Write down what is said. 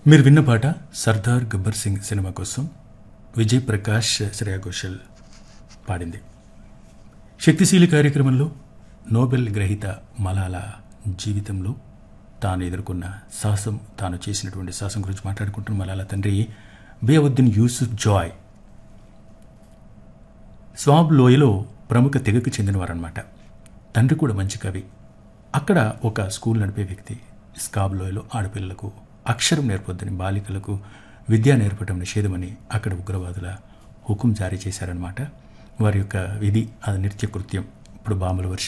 మీరు విన్న పాట సర్దార్ గబ్బర్ సింగ్ సినిమా కోసం విజయ్ ప్రకాష్ శ్రేయా ఘోషల్ పాడింది శక్తిశీలి కార్యక్రమంలో నోబెల్ గ్రహీత మలాలా జీవితంలో తాను ఎదుర్కొన్న సాహసం తాను చేసినటువంటి సాహసం గురించి మాట్లాడుకుంటున్న మలాలా తండ్రి బియావుద్దీన్ యూసుఫ్ జాయ్ స్వాబ్ లోయలో ప్రముఖ తెగకు చెందినవారన్నమాట తండ్రి కూడా మంచి కవి అక్కడ ఒక స్కూల్ నడిపే వ్యక్తి స్కాబ్ లోయలో ఆడపిల్లలకు అక్షరం నేర్పొద్దని బాలికలకు విద్య నేర్పడం నిషేధమని అక్కడ ఉగ్రవాదుల హుకుం జారీ చేశారనమాట వారి యొక్క విధి అది నిత్య కృత్యం ఇప్పుడు బాంబుల వర్షం